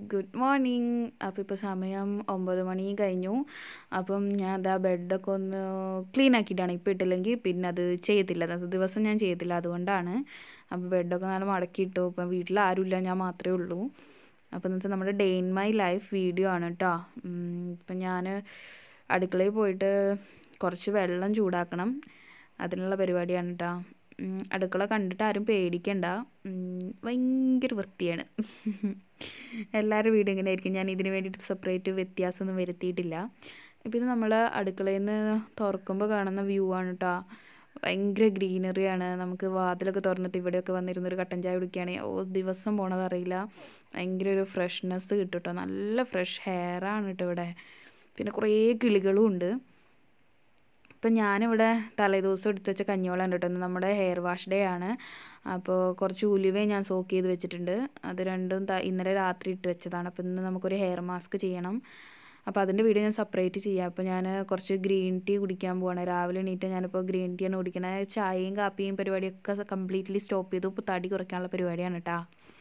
good morning അപ്പോൾ ഇപ്പോൾ സമയം ഒമ്പത് മണി കഴിഞ്ഞു അപ്പം ഞാൻ അതാ ബെഡൊക്കെ ഒന്ന് ക്ലീൻ ആക്കിയിട്ടാണ് ഇപ്പോൾ ഇട്ടില്ലെങ്കിൽ പിന്നെ അത് ചെയ്യത്തില്ല അത് ദിവസം ഞാൻ ചെയ്യത്തില്ല അതുകൊണ്ടാണ് അപ്പോൾ ബെഡൊക്കെ നല്ല മടക്കിയിട്ടു ഇപ്പം വീട്ടിൽ ആരുമില്ല ഞാൻ മാത്രമേ ഉള്ളൂ അപ്പോൾ ഇന്നത്തെ നമ്മുടെ day in my life video ആണ് കേട്ടോ ഇപ്പം ഞാൻ അടുക്കളയിൽ പോയിട്ട് കുറച്ച് വെള്ളം ചൂടാക്കണം അതിനുള്ള പരിപാടിയാണ് കേട്ടോ അടുക്കള കണ്ടിട്ട് ആരും പേടിക്കണ്ട ഭയങ്കര വൃത്തിയാണ് എല്ലാവരുടെ വീടും ഇങ്ങനെ ആയിരിക്കും ഞാൻ ഇതിന് വേണ്ടിയിട്ട് സെപ്പറേറ്റ് വ്യത്യാസമൊന്നും വരുത്തിയിട്ടില്ല ഇപ്പം ഇത് നമ്മൾ അടുക്കളയിൽ നിന്ന് തുറക്കുമ്പോൾ കാണുന്ന വ്യൂ ആണ് കേട്ടോ ഭയങ്കര ഗ്രീനറിയാണ് നമുക്ക് വാതിലൊക്കെ തുറന്നിട്ട് ഇവിടെയൊക്കെ വന്നിരുന്ന ഒരു കട്ടൻ ചായ കുടിക്കുകയാണെങ്കിൽ ഓ ദിവസം പോണത് അറിയില്ല ഭയങ്കര ഒരു ഫ്രഷ്നെസ് കിട്ടും കേട്ടോ നല്ല ഫ്രഷ് ഹെയറാണ് കേട്ടോ ഇവിടെ പിന്നെ കുറേ കിളികളും ഉണ്ട് ഇപ്പം ഞാനിവിടെ തലേദിവസം എടുത്ത് വെച്ച കഞ്ഞിവെള്ളം കേട്ടോ നമ്മുടെ ഹെയർ വാഷ് ഡേ ആണ് അപ്പോൾ കുറച്ച് ഉലുവയും ഞാൻ സോക്ക് ചെയ്ത് വെച്ചിട്ടുണ്ട് അത് രണ്ടും ഇന്നലെ രാത്രി ഇട്ട് വെച്ചതാണ് അപ്പോൾ ഇന്ന് നമുക്കൊരു ഹെയർ മാസ്ക് ചെയ്യണം അപ്പോൾ അതിൻ്റെ വീഡിയോ ഞാൻ സെപ്പറേറ്റ് ചെയ്യാം അപ്പോൾ ഞാൻ കുറച്ച് ഗ്രീൻ ടീ കുടിക്കാൻ പോവാണ് രാവിലെ എണീറ്റ് ഞാനിപ്പോൾ ഗ്രീൻ ടീ ആണ് കുടിക്കണത് ചായയും കാപ്പിയും പരിപാടിയൊക്കെ കംപ്ലീറ്റ്ലി സ്റ്റോപ്പ് ചെയ്തു ഇപ്പോൾ തടി കുറയ്ക്കാനുള്ള പരിപാടിയാണ് കേട്ടോ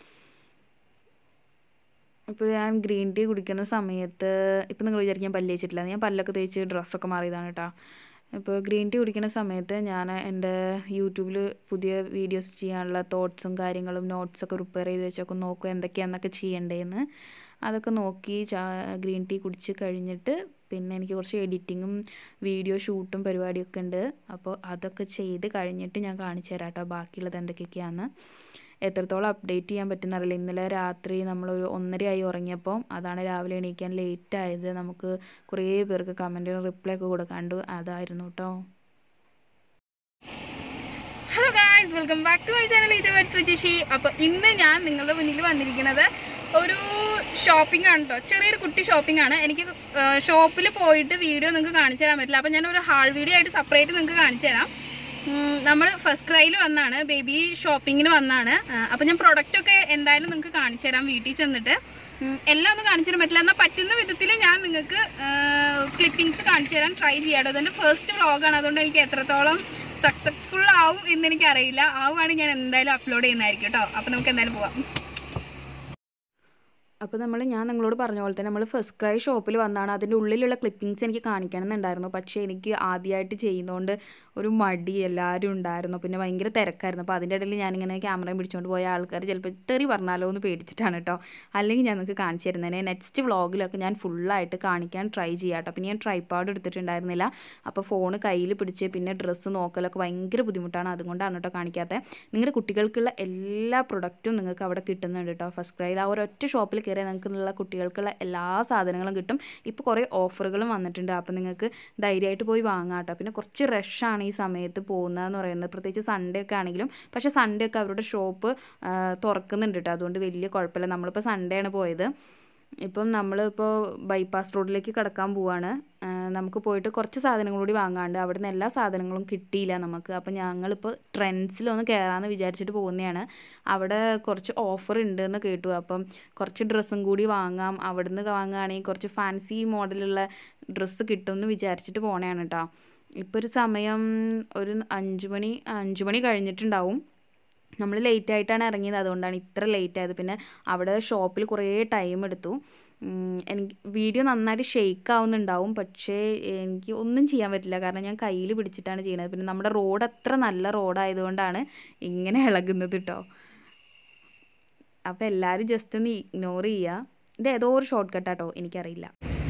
ഇപ്പോൾ ഞാൻ ഗ്രീൻ ടീ കുടിക്കുന്ന സമയത്ത് ഇപ്പോൾ നിങ്ങൾ വിചാരിക്കാൻ പല്ല് തേച്ചിട്ടില്ല ഞാൻ പല്ലൊക്കെ തേച്ച് ഡ്രസ്സൊക്കെ മാറിയതാണ് കേട്ടോ ഇപ്പോൾ ഗ്രീൻ ടീ കുടിക്കുന്ന സമയത്ത് ഞാൻ എൻ്റെ യൂട്യൂബിൽ പുതിയ വീഡിയോസ് ചെയ്യാനുള്ള തോട്ട്സും കാര്യങ്ങളും നോട്ട്സൊക്കെ പ്രിപ്പയർ ചെയ്ത് വെച്ചൊക്കെ നോക്കുക എന്തൊക്കെയാണെന്നൊക്കെ ചെയ്യണ്ടേന്ന് അതൊക്കെ നോക്കി ചാ ഗ്രീൻ ടീ കുടിച്ച് കഴിഞ്ഞിട്ട് പിന്നെ എനിക്ക് കുറച്ച് എഡിറ്റിങ്ങും വീഡിയോ ഷൂട്ടും പരിപാടിയൊക്കെ ഉണ്ട് അപ്പോൾ അതൊക്കെ ചെയ്ത് കഴിഞ്ഞിട്ട് ഞാൻ കാണിച്ചു തരാം കേട്ടോ ബാക്കിയുള്ളത് എന്തൊക്കെയൊക്കെയാണെന്ന് എത്രത്തോളം അപ്ഡേറ്റ് ചെയ്യാൻ പറ്റുന്നറിയില്ല ഇന്നലെ രാത്രി നമ്മളൊരു ഒന്നരയായി ഉറങ്ങിയപ്പോൾ അതാണ് രാവിലെ എണീക്കാൻ ലേറ്റ് ആയത് നമുക്ക് കുറേ പേർക്ക് കമൻറ്റിന് റിപ്ലൈ ഒക്കെ കൊടുക്കാണ്ട് അതായിരുന്നു കേട്ടോ hello guys welcome back to my channel ഈറ്റ വെറ്റ്സ് വിജയഷി അപ്പൊ ഇന്ന് ഞാൻ നിങ്ങളുടെ മുന്നിൽ വന്നിരിക്കുന്നത് ഒരു ഷോപ്പിംഗ് ആണ് കേട്ടോ ചെറിയൊരു കുട്ടി ഷോപ്പിംഗ് ആണ് എനിക്ക് ഷോപ്പിൽ പോയിട്ട് വീഡിയോ നിങ്ങൾക്ക് കാണിച്ചു തരാൻ പറ്റില്ല അപ്പൊ ഞാൻ ഒരു ഹാൾ വീഡിയോ ആയിട്ട് സെപ്പറേറ്റ് നിങ്ങൾക്ക് കാണിച്ചു തരാം നമ്മൾ ഫസ്റ്റ് ക്രൈയിൽ വന്നാണ് ബേബി ഷോപ്പിങ്ങിന് വന്നാണ് അപ്പൊ ഞാൻ പ്രൊഡക്റ്റ് ഒക്കെ എന്തായാലും നിങ്ങൾക്ക് കാണിച്ചു തരാം വീട്ടിൽ ചെന്നിട്ട് എല്ലാം ഒന്നും കാണിച്ചു തരാൻ പറ്റില്ല എന്നാൽ പറ്റുന്ന വിധത്തിൽ ഞാൻ നിങ്ങൾക്ക് ക്ലിപ്പിംഗ്സ് കാണിച്ചു തരാൻ ട്രൈ ചെയ്യാട്ടോ അതെന്റെ ഫസ്റ്റ് വ്ളോഗാണ് അതുകൊണ്ട് എനിക്ക് എത്രത്തോളം സക്സസ്ഫുൾ ആവും എന്ന് എനിക്ക് അറിയില്ല ആവുകയാണെങ്കിൽ ഞാൻ എന്തായാലും അപ്ലോഡ് ചെയ്യുന്നതായിരിക്കും കേട്ടോ അപ്പൊ നമുക്ക് എന്തായാലും പോവാം അപ്പോൾ നമ്മൾ ഞാൻ നിങ്ങളോട് പറഞ്ഞ പോലെ തന്നെ നമ്മൾ ഫസ്റ്റ് ക്രൈ ഷോപ്പിൽ വന്നാണ് അതിൻ്റെ ഉള്ളിലുള്ള ക്ലിപ്പിങ്സ് എനിക്ക് കാണിക്കണമെന്നുണ്ടായിരുന്നു പക്ഷേ എനിക്ക് ആദ്യമായിട്ട് ചെയ്യുന്നതുകൊണ്ട് ഒരു മടി എല്ലാവരും ഉണ്ടായിരുന്നു പിന്നെ ഭയങ്കര തിരക്കായിരുന്നു അപ്പോൾ അതിൻ്റെ ഇടയിൽ ഞാനിങ്ങനെ ക്യാമറയും പിടിച്ചുകൊണ്ട് പോയ ആൾക്കാർ ചിലപ്പോൾ തെറി പറഞ്ഞാലോ എന്ന് പേടിച്ചിട്ടാണ് കേട്ടോ അല്ലെങ്കിൽ ഞാൻ നിങ്ങൾക്ക് കാണിച്ചു തരുന്നതിനെ നെക്സ്റ്റ് വ്ളോഗിലൊക്കെ ഞാൻ ഫുള്ളായിട്ട് കാണിക്കാൻ ട്രൈ ചെയ്യാം കേട്ടോ പിന്നെ ഞാൻ ട്രൈപ്പാഡ് എടുത്തിട്ടുണ്ടായിരുന്നില്ല അപ്പോൾ ഫോൺ കയ്യിൽ പിടിച്ച് പിന്നെ ഡ്രസ്സ് നോക്കലൊക്കെ ഭയങ്കര ബുദ്ധിമുട്ടാണ് അതുകൊണ്ടാണ് കേട്ടോ കാണിക്കാത്തത് നിങ്ങളുടെ കുട്ടികൾക്കുള്ള എല്ലാ പ്രൊഡക്റ്റും നിങ്ങൾക്ക് അവിടെ കിട്ടുന്നുണ്ട് കേട്ടോ ഫസ്റ്റ് ക്രൈയിൽ ആ ഒരൊറ്റ ഷോപ്പിൽ കയറി നിങ്ങൾക്കുള്ള കുട്ടികൾക്കുള്ള എല്ലാ സാധനങ്ങളും കിട്ടും ഇപ്പോൾ കുറേ ഓഫറുകളും വന്നിട്ടുണ്ട് അപ്പോൾ നിങ്ങൾക്ക് ധൈര്യമായിട്ട് പോയി വാങ്ങാം കേട്ടോ പിന്നെ കുറച്ച് റഷാണ് ഈ സമയത്ത് പോകുന്നതെന്ന് പറയുന്നത് പ്രത്യേകിച്ച് സൺഡേ ഒക്കെ ആണെങ്കിലും പക്ഷേ സൺഡേ ഒക്കെ അവരുടെ ഷോപ്പ് തുറക്കുന്നുണ്ട് കേട്ടോ അതുകൊണ്ട് വലിയ കുഴപ്പമില്ല നമ്മളിപ്പോൾ സൺഡേ ആണ് പോയത് ഇപ്പം നമ്മളിപ്പോൾ ബൈപ്പാസ് റോഡിലേക്ക് കിടക്കാൻ പോവാണ് നമുക്ക് പോയിട്ട് കുറച്ച് സാധനങ്ങൾ കൂടി വാങ്ങാണ്ട് അവിടുന്ന് എല്ലാ സാധനങ്ങളും കിട്ടിയില്ല നമുക്ക് അപ്പം ഞങ്ങളിപ്പോൾ ട്രെൻഡ്സിലൊന്ന് കയറാമെന്ന് വിചാരിച്ചിട്ട് പോകുന്നതാണ് അവിടെ കുറച്ച് ഓഫർ ഉണ്ടെന്ന് കേട്ടു അപ്പം കുറച്ച് ഡ്രസ്സും കൂടി വാങ്ങാം അവിടുന്ന് വാങ്ങുകയാണെങ്കിൽ കുറച്ച് ഫാൻസി മോഡലുള്ള ഡ്രസ്സ് കിട്ടുമെന്ന് വിചാരിച്ചിട്ട് പോണതാണ് കേട്ടോ ഇപ്പോൾ ഒരു സമയം ഒരു അഞ്ച് മണി അഞ്ച് മണി കഴിഞ്ഞിട്ടുണ്ടാവും നമ്മൾ ലേറ്റ് ആയിട്ടാണ് ഇറങ്ങിയത് അതുകൊണ്ടാണ് ഇത്ര ലേറ്റ് ആയത് പിന്നെ അവിടെ ഷോപ്പിൽ കുറേ ടൈം എടുത്തു എനിക്ക് വീഡിയോ നന്നായിട്ട് ഷെയ്ക്ക് ആവുന്നുണ്ടാവും പക്ഷേ എനിക്ക് ഒന്നും ചെയ്യാൻ പറ്റില്ല കാരണം ഞാൻ കയ്യിൽ പിടിച്ചിട്ടാണ് ചെയ്യുന്നത് പിന്നെ നമ്മുടെ റോഡ് അത്ര നല്ല റോഡായതുകൊണ്ടാണ് ഇങ്ങനെ ഇളകുന്നത് കേട്ടോ അപ്പോൾ എല്ലാവരും ജസ്റ്റ് ഒന്ന് ഇഗ്നോർ ചെയ്യുക ഇത് ഏതോ ഒരു ഷോർട്ട് കട്ടാട്ടോ എനിക്കറിയില്ല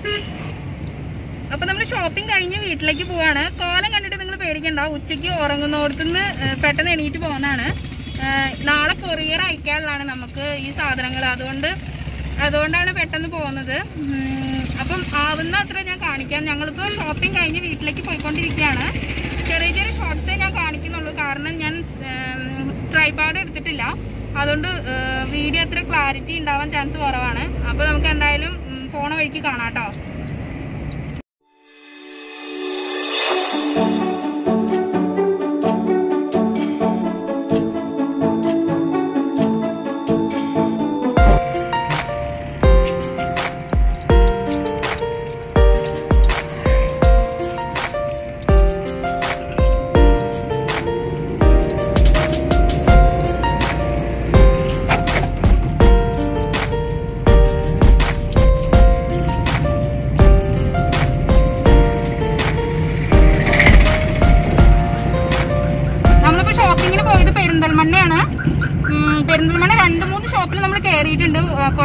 അപ്പൊ നമ്മൾ ഷോപ്പിംഗ് കഴിഞ്ഞ് വീട്ടിലേക്ക് പോവാണ് കോലം കണ്ടിട്ട് നിങ്ങൾ പേടിക്കണ്ട ഉച്ചയ്ക്ക് ഉറങ്ങുന്നോടത്തുനിന്ന് പെട്ടെന്ന് എണീറ്റ് പോകുന്നതാണ് നാളെ കൊറിയർ അയക്കാനുള്ളതാണ് നമുക്ക് ഈ സാധനങ്ങൾ അതുകൊണ്ട് അതുകൊണ്ടാണ് പെട്ടെന്ന് പോകുന്നത് അപ്പം ആവുന്ന അത്ര ഞാൻ കാണിക്കാം ഞങ്ങളിപ്പോൾ ഷോപ്പിംഗ് കഴിഞ്ഞ് വീട്ടിലേക്ക് പോയിക്കൊണ്ടിരിക്കുകയാണ് ചെറിയ ചെറിയ ഷോർട്സേ ഞാൻ കാണിക്കുന്നുള്ളൂ കാരണം ഞാൻ ട്രൈപാഡ് എടുത്തിട്ടില്ല അതുകൊണ്ട് വീഡിയോ അത്ര ക്ലാരിറ്റി ഉണ്ടാവാൻ ചാൻസ് കുറവാണ് അപ്പോൾ നമുക്ക് എന്തായാലും പോണ വഴിക്ക് കാണാം കേട്ടോ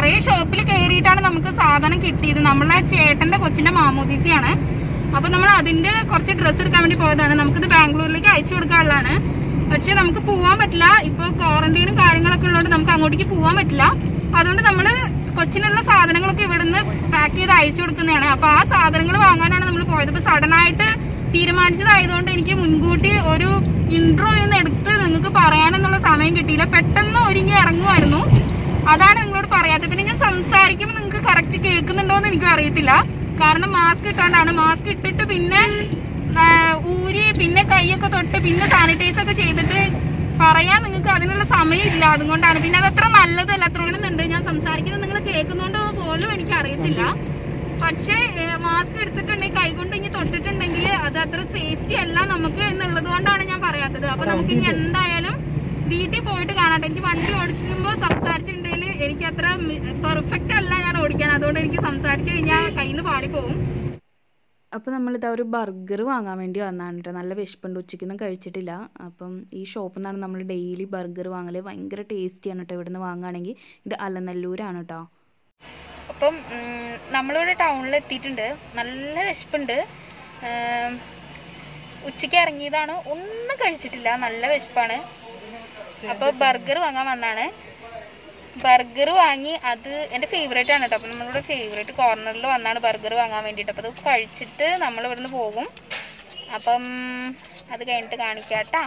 കുറെ ഷോപ്പിൽ കയറിയിട്ടാണ് നമുക്ക് സാധനം കിട്ടിയത് നമ്മളെ ചേട്ടന്റെ കൊച്ചിന്റെ മാമോദീസിയാണ് അപ്പൊ നമ്മൾ അതിന്റെ കുറച്ച് ഡ്രസ്സ് എടുക്കാൻ വേണ്ടി പോയതാണ് നമുക്കിത് ബാംഗ്ലൂരിലേക്ക് അയച്ചു കൊടുക്കാനുള്ളതാണ് പക്ഷെ നമുക്ക് പോവാൻ പറ്റില്ല ഇപ്പൊ ക്വാറന്റൈനും കാര്യങ്ങളൊക്കെ ഉള്ളതുകൊണ്ട് നമുക്ക് അങ്ങോട്ടേക്ക് പോവാൻ പറ്റില്ല അതുകൊണ്ട് നമ്മള് കൊച്ചിനുള്ള സാധനങ്ങളൊക്കെ ഇവിടുന്ന് പാക്ക് ചെയ്ത് അയച്ചു കൊടുക്കുന്നതാണ് അപ്പൊ ആ സാധനങ്ങൾ വാങ്ങാനാണ് നമ്മൾ പോയത് ഇപ്പൊ സഡൻ ആയിട്ട് തീരുമാനിച്ചതായതുകൊണ്ട് എനിക്ക് മുൻകൂട്ടി ഒരു ഇൻട്രോ ഒന്ന് എടുത്ത് നിങ്ങൾക്ക് പറയാനെന്നുള്ള സമയം കിട്ടിയില്ല പെട്ടെന്ന് ഒരുങ്ങി ഇറങ്ങുമായിരുന്നു അതാണ് നിങ്ങളോട് പറയാത്തത് പിന്നെ ഞാൻ സംസാരിക്കുമ്പോൾ നിങ്ങൾക്ക് കറക്റ്റ് കേൾക്കുന്നുണ്ടോ എന്ന് എനിക്ക് അറിയത്തില്ല കാരണം മാസ്ക് ഇട്ടോണ്ടാണ് മാസ്ക് ഇട്ടിട്ട് പിന്നെ ആ, ഊരി പിന്നെ കൈയൊക്കെ തൊട്ട് പിന്നെ സാനിറ്റൈസ് ഒക്കെ ചെയ്തിട്ട് പറയാൻ നിങ്ങൾക്ക് അതിനുള്ള സമയമില്ല അതുകൊണ്ടാണ് പിന്നെ അത് അത്ര നല്ലതല്ല അത്രയുണ്ട് ഞാൻ സംസാരിക്കുന്നത് നിങ്ങൾ കേൾക്കുന്നുണ്ടോ പോലും എനിക്ക് അറിയത്തില്ല പക്ഷേ മാസ്ക് എടുത്തിട്ടുണ്ടെങ്കിൽ കൈകൊണ്ട് ഇനി തൊട്ടിട്ടുണ്ടെങ്കിൽ അത് അത്ര സേഫ്റ്റി അല്ല നമുക്ക് എന്നുള്ളത് കൊണ്ടാണ് ഞാൻ പറയാത്തത് അപ്പൊ നമുക്ക് ഇനി എന്തായാലും വീട്ടിൽ പോയിട്ട് കാണാട്ടെ എനിക്ക് വണ്ടി ഓടിക്കുമ്പോൾ സംസാരിച്ചിട്ടുണ്ടെങ്കിൽ എനിക്ക് അത്ര പെർഫെക്റ്റ് അല്ല ഞാൻ ഓടിക്കാൻ അതുകൊണ്ട് എനിക്ക് സംസാരിച്ചു കഴിഞ്ഞാൽ കയ്യിൽ നിന്ന് പാളി പോകും അപ്പോൾ നമ്മളിതാ ഒരു ബർഗർ വാങ്ങാൻ വേണ്ടി വന്നതാണ് കേട്ടോ നല്ല വിശപ്പുണ്ട് ഉച്ചയ്ക്കൊന്നും കഴിച്ചിട്ടില്ല അപ്പം ഈ ഷോപ്പിൽ നിന്നാണ് നമ്മൾ ഡെയിലി ബർഗർ വാങ്ങൽ ഭയങ്കര ടേസ്റ്റിയാണ് കേട്ടോ ഇവിടുന്ന് വാങ്ങുകയാണെങ്കിൽ ഇത് അലനല്ലൂരാണ് കേട്ടോ അപ്പം ഉം, നമ്മളിവിടെ ടൗണിൽ എത്തിയിട്ടുണ്ട് നല്ല വിശപ്പുണ്ട് ഏം, ഉച്ചയ്ക്ക് ഇറങ്ങിയതാണ് ഒന്നും കഴിച്ചിട്ടില്ല നല്ല വിശപ്പാണ് അപ്പൊ ബർഗർ വാങ്ങാൻ വന്നാണ് ബർഗർ വാങ്ങി അത് എൻ്റെ ഫേവറേറ്റ് ആണ് കേട്ടോ അപ്പം നമ്മളിവിടെ ഫേവറേറ്റ് കോർണറിൽ വന്നാണ് ബർഗർ വാങ്ങാൻ വേണ്ടിയിട്ട് അപ്പം അത് കഴിച്ചിട്ട് നമ്മൾ ഇവിടുന്ന് പോകും അപ്പം അത് കഴിഞ്ഞിട്ട് കാണിക്കാട്ടാ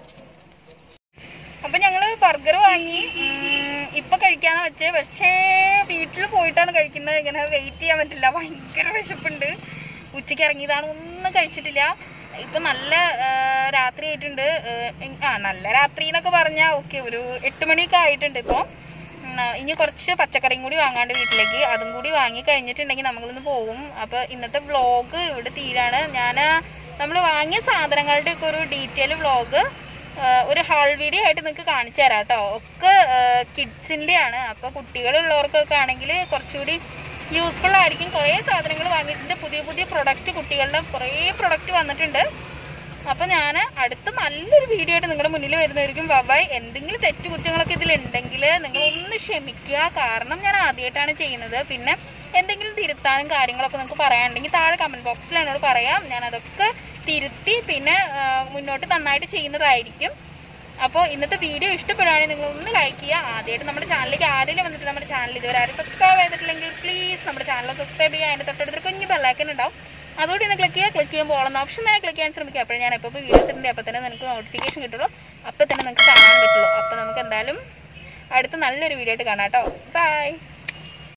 അപ്പൊ ഞങ്ങള് ബർഗർ വാങ്ങി ഉം, ഇപ്പൊ കഴിക്കാന്ന് വെച്ചേ പക്ഷേ വീട്ടിൽ പോയിട്ടാണ് കഴിക്കുന്നത് ഇങ്ങനെ വെയിറ്റ് ചെയ്യാൻ പറ്റില്ല ഭയങ്കര വിശപ്പുണ്ട് ഉച്ചയ്ക്ക് ഇറങ്ങിയതാണ് ഒന്നും കഴിച്ചിട്ടില്ല ഇപ്പൊ നല്ല ആ, രാത്രി ആയിട്ടുണ്ട് ഏ, ഇ- ആ നല്ല രാത്രി എന്നൊക്കെ പറഞ്ഞാൽ ഓക്കെ ഒരു എട്ട് മണിയൊക്കെ ആയിട്ടുണ്ട് ഇപ്പൊ ഉം, ആ, ഇനി കുറച്ച് പച്ചക്കറിയും കൂടി വാങ്ങാണ്ട് വീട്ടിലേക്ക് അതും കൂടി വാങ്ങി കഴിഞ്ഞിട്ടുണ്ടെങ്കിൽ നമ്മളിന്ന് പോകും അപ്പൊ ഇന്നത്തെ വ്ളോഗ് ഇവിടെ തീരാണ് ഞാൻ നമ്മൾ വാങ്ങിയ സാധനങ്ങളുടെ ഒക്കെ ഒരു ഡീറ്റെയിൽ വ്ളോഗ് ഒരു ഹാൾ വീഡിയോ ആയിട്ട് നിങ്ങൾക്ക് കാണിച്ചു തരാം കേട്ടോ ഒക്കെ കിഡ്സിന്റെ ആണ് അപ്പൊ കുട്ടികളുള്ളവർക്കൊക്കെ ആണെങ്കിൽ കുറച്ചുകൂടി യൂസ്ഫുൾ ആയിരിക്കും കുറേ സാധനങ്ങൾ വാങ്ങിയിട്ടുണ്ട് പുതിയ പുതിയ പ്രൊഡക്റ്റ് കുട്ടികളുടെ കുറേ പ്രൊഡക്റ്റ് വന്നിട്ടുണ്ട് അപ്പൊ ഞാൻ അടുത്ത നല്ലൊരു വീഡിയോ ആയിട്ട് നിങ്ങളുടെ മുന്നിൽ വരുന്നതായിരിക്കും ബബായ് എന്തെങ്കിലും തെറ്റുകുറ്റങ്ങളൊക്കെ ഇതിലുണ്ടെങ്കിൽ നിങ്ങൾ ഒന്ന് ക്ഷമിക്കുക കാരണം ഞാൻ ആദ്യമായിട്ടാണ് ചെയ്യുന്നത് പിന്നെ എന്തെങ്കിലും തിരുത്താനും കാര്യങ്ങളൊക്കെ നിങ്ങൾക്ക് പറയാനുണ്ടെങ്കിൽ താഴെ കമന്റ് ബോക്സിൽ എന്നോട് പറയാം ഞാൻ അതൊക്കെ തിരുത്തി പിന്നെ ആ, മുന്നോട്ട് നന്നായിട്ട് ചെയ്യുന്നതായിരിക്കും അപ്പോൾ ഇന്നത്തെ വീഡിയോ ഇഷ്ടപ്പെടുകയാണെങ്കിൽ നിങ്ങൾ ഒന്ന് ലൈക്ക് ചെയ്യുക ആദ്യമായിട്ട് നമ്മുടെ ചാനലിലേക്ക് ആരെങ്കിലും വന്നിട്ട് നമ്മുടെ ചാനൽ ഇതുവരെ ആരും സബ്സ്ക്രൈബ് ചെയ്തിട്ടില്ലെങ്കിൽ പ്ലീസ് നമ്മുടെ ചാനൽ സബ്സ്ക്രൈബ് ചെയ്യുക അതിൻ്റെ തൊട്ടടുത്ത് കുഞ്ഞ് ബെല്ലൈക്കൻ ഉണ്ടാവും അതുകൊണ്ട് ഇന്ന് ക്ലിക്ക് ചെയ്യുക ക്ലിക്ക് ചെയ്യുമ്പോൾ ഓളം ഓപ്ഷൻ തന്നെ ക്ലിക്ക് ചെയ്യാൻ ശ്രമിക്കുക അപ്പോഴും ഞാൻ എപ്പോൾ വീഡിയോസ് ഇട്ടുണ്ട് അപ്പോൾ തന്നെ നിങ്ങൾക്ക് നോട്ടിഫിക്കേഷൻ കിട്ടുള്ളൂ അപ്പോൾ തന്നെ നിങ്ങൾക്ക് കാണാൻ പറ്റുള്ളൂ അപ്പോൾ നമുക്ക് എന്തായാലും അടുത്ത നല്ലൊരു വീഡിയോ ആയിട്ട് കാണാം കേട്ടോ ബൈ